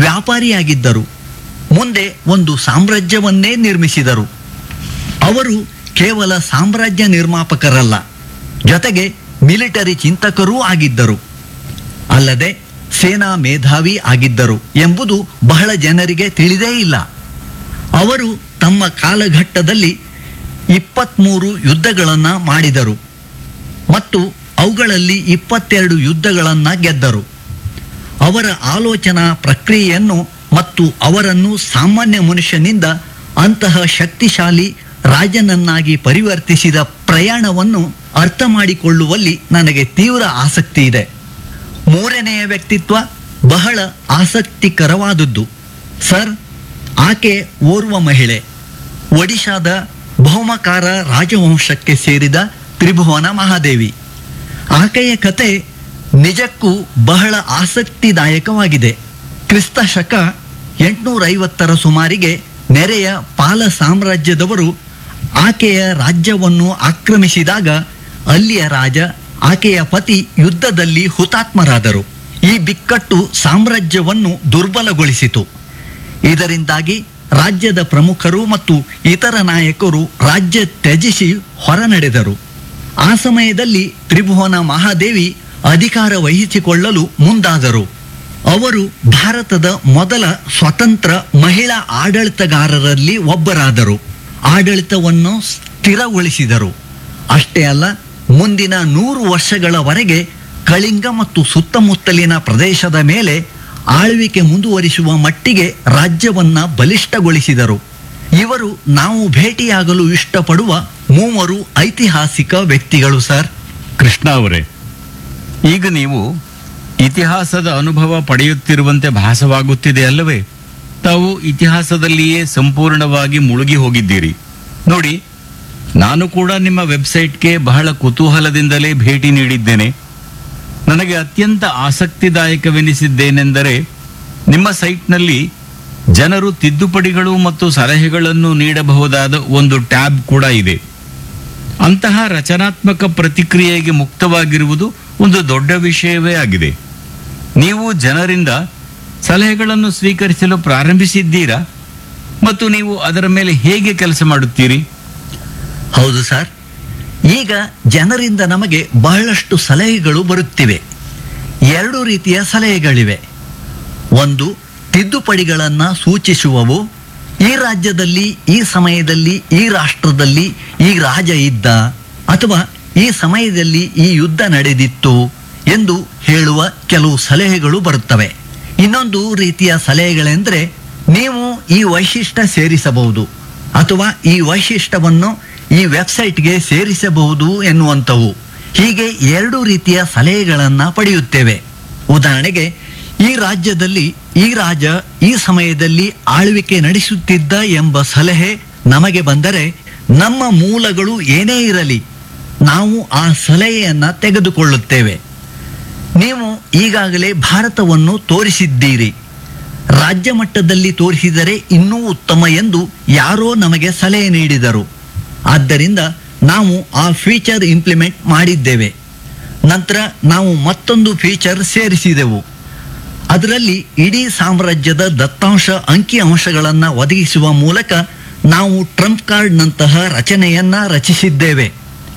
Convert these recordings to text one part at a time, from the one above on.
ವ್ಯಾಪಾರಿಯಾಗಿದ್ದರು ಮುಂದೆ ಒಂದು ಸಾಮ್ರಾಜ್ಯವನ್ನೇ ನಿರ್ಮಿಸಿದರು ಅವರು ಕೇವಲ ಸಾಮ್ರಾಜ್ಯ ನಿರ್ಮಾಪಕರಲ್ಲ ಜೊತೆಗೆ ಮಿಲಿಟರಿ ಚಿಂತಕರೂ ಆಗಿದ್ದರು ಅಲ್ಲದೆ ಸೇನಾ ಮೇಧಾವಿ ಆಗಿದ್ದರು ಎಂಬುದು ಬಹಳ ಜನರಿಗೆ ತಿಳಿದೇ ಇಲ್ಲ ಅವರು ತಮ್ಮ ಕಾಲಘಟ್ಟದಲ್ಲಿ ಇಪ್ಪತ್ತ್ಮೂರು ಯುದ್ಧಗಳನ್ನು ಮಾಡಿದರು ಮತ್ತು ಅವುಗಳಲ್ಲಿ ಇಪ್ಪತ್ತೆರಡು ಯುದ್ಧಗಳನ್ನು ಗೆದ್ದರು ಅವರ ಆಲೋಚನಾ ಪ್ರಕ್ರಿಯೆಯನ್ನು ಮತ್ತು ಅವರನ್ನು ಸಾಮಾನ್ಯ ಮನುಷ್ಯನಿಂದ ಅಂತಹ ಶಕ್ತಿಶಾಲಿ ರಾಜನನ್ನಾಗಿ ಪರಿವರ್ತಿಸಿದ ಪ್ರಯಾಣವನ್ನು ಅರ್ಥ ಮಾಡಿಕೊಳ್ಳುವಲ್ಲಿ ನನಗೆ ತೀವ್ರ ಆಸಕ್ತಿ ಇದೆ ಮೂರನೆಯ ವ್ಯಕ್ತಿತ್ವ ಬಹಳ ಆಸಕ್ತಿಕರವಾದದ್ದು ಸರ್ ಆಕೆ ಓರ್ವ ಮಹಿಳೆ ಒಡಿಶಾದ ಬಹುಮಕಾರ ರಾಜವಂಶಕ್ಕೆ ಸೇರಿದ ತ್ರಿಭುವನ ಮಹಾದೇವಿ ಆಕೆಯ ಕತೆ ನಿಜಕ್ಕೂ ಬಹಳ ಆಸಕ್ತಿದಾಯಕವಾಗಿದೆ ಕ್ರಿಸ್ತ ಶಕ ಎಂಟುನೂರೈವತ್ತರ ಸುಮಾರಿಗೆ ನೆರೆಯ ಪಾಲ ಸಾಮ್ರಾಜ್ಯದವರು ಆಕೆಯ ರಾಜ್ಯವನ್ನು ಆಕ್ರಮಿಸಿದಾಗ ಅಲ್ಲಿಯ ರಾಜ ಆಕೆಯ ಪತಿ ಯುದ್ಧದಲ್ಲಿ ಹುತಾತ್ಮರಾದರು ಈ ಬಿಕ್ಕಟ್ಟು ಸಾಮ್ರಾಜ್ಯವನ್ನು ದುರ್ಬಲಗೊಳಿಸಿತು ಇದರಿಂದಾಗಿ ರಾಜ್ಯದ ಪ್ರಮುಖರು ಮತ್ತು ಇತರ ನಾಯಕರು ರಾಜ್ಯ ತ್ಯಜಿಸಿ ಹೊರನಡೆದರು ಆ ಸಮಯದಲ್ಲಿ ತ್ರಿಭುವನ ಮಹಾದೇವಿ ಅಧಿಕಾರ ವಹಿಸಿಕೊಳ್ಳಲು ಮುಂದಾದರು ಅವರು ಭಾರತದ ಮೊದಲ ಸ್ವತಂತ್ರ ಮಹಿಳಾ ಆಡಳಿತಗಾರರಲ್ಲಿ ಒಬ್ಬರಾದರು ಆಡಳಿತವನ್ನು ಸ್ಥಿರಗೊಳಿಸಿದರು ಅಷ್ಟೇ ಅಲ್ಲ ಮುಂದಿನ ನೂರು ವರ್ಷಗಳವರೆಗೆ ಕಳಿಂಗ ಮತ್ತು ಸುತ್ತಮುತ್ತಲಿನ ಪ್ರದೇಶದ ಮೇಲೆ ಆಳ್ವಿಕೆ ಮುಂದುವರಿಸುವ ಮಟ್ಟಿಗೆ ರಾಜ್ಯವನ್ನ ಬಲಿಷ್ಠಗೊಳಿಸಿದರು ಇವರು ನಾವು ಭೇಟಿಯಾಗಲು ಇಷ್ಟಪಡುವ ಮೂವರು ಐತಿಹಾಸಿಕ ವ್ಯಕ್ತಿಗಳು ಸರ್ ಕೃಷ್ಣ ಅವರೇ ಈಗ ನೀವು ಇತಿಹಾಸದ ಅನುಭವ ಪಡೆಯುತ್ತಿರುವಂತೆ ಭಾಸವಾಗುತ್ತಿದೆ ಅಲ್ಲವೇ ತಾವು ಇತಿಹಾಸದಲ್ಲಿಯೇ ಸಂಪೂರ್ಣವಾಗಿ ಮುಳುಗಿ ಹೋಗಿದ್ದೀರಿ ನೋಡಿ ನಾನು ಕೂಡ ನಿಮ್ಮ ವೆಬ್ಸೈಟ್ಗೆ ಬಹಳ ಕುತೂಹಲದಿಂದಲೇ ಭೇಟಿ ನೀಡಿದ್ದೇನೆ ನನಗೆ ಅತ್ಯಂತ ಆಸಕ್ತಿದಾಯಕವೆನಿಸಿದ್ದೇನೆಂದರೆ ನಿಮ್ಮ ಸೈಟ್ನಲ್ಲಿ ಜನರು ತಿದ್ದುಪಡಿಗಳು ಮತ್ತು ಸಲಹೆಗಳನ್ನು ನೀಡಬಹುದಾದ ಒಂದು ಟ್ಯಾಬ್ ಕೂಡ ಇದೆ ಅಂತಹ ರಚನಾತ್ಮಕ ಪ್ರತಿಕ್ರಿಯೆಗೆ ಮುಕ್ತವಾಗಿರುವುದು ಒಂದು ದೊಡ್ಡ ವಿಷಯವೇ ಆಗಿದೆ ನೀವು ಜನರಿಂದ ಸಲಹೆಗಳನ್ನು ಸ್ವೀಕರಿಸಲು ಪ್ರಾರಂಭಿಸಿದ್ದೀರಾ ಮತ್ತು ನೀವು ಅದರ ಮೇಲೆ ಹೇಗೆ ಕೆಲಸ ಮಾಡುತ್ತೀರಿ ಹೌದು ಸರ್ ಈಗ ಜನರಿಂದ ನಮಗೆ ಬಹಳಷ್ಟು ಸಲಹೆಗಳು ಬರುತ್ತಿವೆ ಎರಡು ರೀತಿಯ ಸಲಹೆಗಳಿವೆ ಒಂದು ತಿದ್ದುಪಡಿಗಳನ್ನು ಸೂಚಿಸುವವು ಈ ರಾಜ್ಯದಲ್ಲಿ ಈ ಸಮಯದಲ್ಲಿ ಈ ರಾಷ್ಟ್ರದಲ್ಲಿ ಈ ರಾಜ ಇದ್ದ ಅಥವಾ ಈ ಸಮಯದಲ್ಲಿ ಈ ಯುದ್ಧ ನಡೆದಿತ್ತು ಎಂದು ಹೇಳುವ ಕೆಲವು ಸಲಹೆಗಳು ಬರುತ್ತವೆ ಇನ್ನೊಂದು ರೀತಿಯ ಸಲಹೆಗಳೆಂದರೆ ನೀವು ಈ ವೈಶಿಷ್ಟ್ಯ ಸೇರಿಸಬಹುದು ಅಥವಾ ಈ ವೈಶಿಷ್ಟ್ಯವನ್ನು ಈ ವೆಬ್ಸೈಟ್ಗೆ ಸೇರಿಸಬಹುದು ಎನ್ನುವಂಥವು ಹೀಗೆ ಎರಡು ರೀತಿಯ ಸಲಹೆಗಳನ್ನು ಪಡೆಯುತ್ತೇವೆ ಉದಾಹರಣೆಗೆ ಈ ರಾಜ್ಯದಲ್ಲಿ ಈ ರಾಜ ಈ ಸಮಯದಲ್ಲಿ ಆಳ್ವಿಕೆ ನಡೆಸುತ್ತಿದ್ದ ಎಂಬ ಸಲಹೆ ನಮಗೆ ಬಂದರೆ ನಮ್ಮ ಮೂಲಗಳು ಏನೇ ಇರಲಿ ನಾವು ಆ ಸಲಹೆಯನ್ನು ತೆಗೆದುಕೊಳ್ಳುತ್ತೇವೆ ನೀವು ಈಗಾಗಲೇ ಭಾರತವನ್ನು ತೋರಿಸಿದ್ದೀರಿ ರಾಜ್ಯ ಮಟ್ಟದಲ್ಲಿ ತೋರಿಸಿದರೆ ಇನ್ನೂ ಉತ್ತಮ ಎಂದು ಯಾರೋ ನಮಗೆ ಸಲಹೆ ನೀಡಿದರು ಆದ್ದರಿಂದ ನಾವು ಆ ಫೀಚರ್ ಇಂಪ್ಲಿಮೆಂಟ್ ಮಾಡಿದ್ದೇವೆ ನಂತರ ನಾವು ಮತ್ತೊಂದು ಫೀಚರ್ ಸೇರಿಸಿದೆವು ಅದರಲ್ಲಿ ಇಡೀ ಸಾಮ್ರಾಜ್ಯದ ದತ್ತಾಂಶ ಅಂಕಿ ಅಂಶಗಳನ್ನು ಒದಗಿಸುವ ಮೂಲಕ ನಾವು ಟ್ರಂಪ್ ಕಾರ್ಡ್ನಂತಹ ರಚನೆಯನ್ನ ರಚಿಸಿದ್ದೇವೆ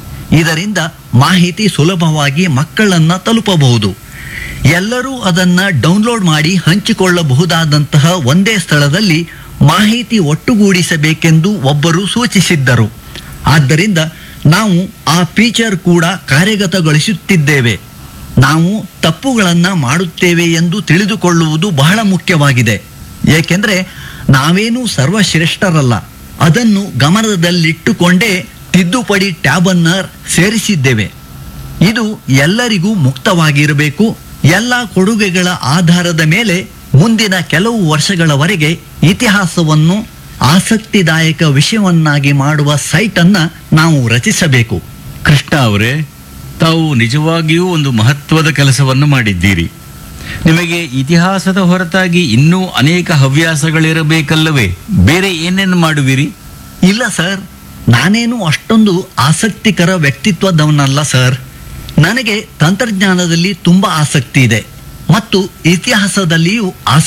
ಇದರಿಂದ ಮಾಹಿತಿ ಸುಲಭವಾಗಿ ಮಕ್ಕಳನ್ನ ತಲುಪಬಹುದು ಎಲ್ಲರೂ ಅದನ್ನ ಡೌನ್ಲೋಡ್ ಮಾಡಿ ಹಂಚಿಕೊಳ್ಳಬಹುದಾದಂತಹ ಒಂದೇ ಸ್ಥಳದಲ್ಲಿ ಮಾಹಿತಿ ಒಟ್ಟುಗೂಡಿಸಬೇಕೆಂದು ಒಬ್ಬರು ಸೂಚಿಸಿದ್ದರು ಆದ್ದರಿಂದ ನಾವು ಆ ಫೀಚರ್ ಕೂಡ ಕಾರ್ಯಗತಗೊಳಿಸುತ್ತಿದ್ದೇವೆ ನಾವು ತಪ್ಪುಗಳನ್ನು ಮಾಡುತ್ತೇವೆ ಎಂದು ತಿಳಿದುಕೊಳ್ಳುವುದು ಬಹಳ ಮುಖ್ಯವಾಗಿದೆ ಏಕೆಂದರೆ ನಾವೇನೂ ಸರ್ವಶ್ರೇಷ್ಠರಲ್ಲ ಅದನ್ನು ಗಮನದಲ್ಲಿಟ್ಟುಕೊಂಡೇ ತಿದ್ದುಪಡಿ ಟ್ಯಾಬ್ ಅನ್ನ ಸೇರಿಸಿದ್ದೇವೆ ಇದು ಎಲ್ಲರಿಗೂ ಮುಕ್ತವಾಗಿರಬೇಕು ಎಲ್ಲ ಕೊಡುಗೆಗಳ ಆಧಾರದ ಮೇಲೆ ಮುಂದಿನ ಕೆಲವು ವರ್ಷಗಳವರೆಗೆ ಇತಿಹಾಸವನ್ನು ಆಸಕ್ತಿದಾಯಕ ವಿಷಯವನ್ನಾಗಿ ಮಾಡುವ ಸೈಟ್ ಅನ್ನ ನಾವು ರಚಿಸಬೇಕು ಕೃಷ್ಣ ಅವರೇ ತಾವು ನಿಜವಾಗಿಯೂ ಒಂದು ಮಹತ್ವದ ಕೆಲಸವನ್ನು ಮಾಡಿದ್ದೀರಿ ನಿಮಗೆ ಇತಿಹಾಸದ ಹೊರತಾಗಿ ಇನ್ನೂ ಅನೇಕ ಹವ್ಯಾಸಗಳಿರಬೇಕಲ್ಲವೇ ಬೇರೆ ಏನೇನು ಮಾಡುವಿರಿ ಇಲ್ಲ ಸರ್ ನಾನೇನು ಅಷ್ಟೊಂದು ಆಸಕ್ತಿಕರ ವ್ಯಕ್ತಿತ್ವದವನಲ್ಲ ಸರ್ ನನಗೆ ತಂತ್ರಜ್ಞಾನದಲ್ಲಿ ತುಂಬ ಆಸಕ್ತಿ ಇದೆ ಮತ್ತು ಇತಿಹಾಸದಲ್ಲಿಯೂ ಆಸಕ್ತಿ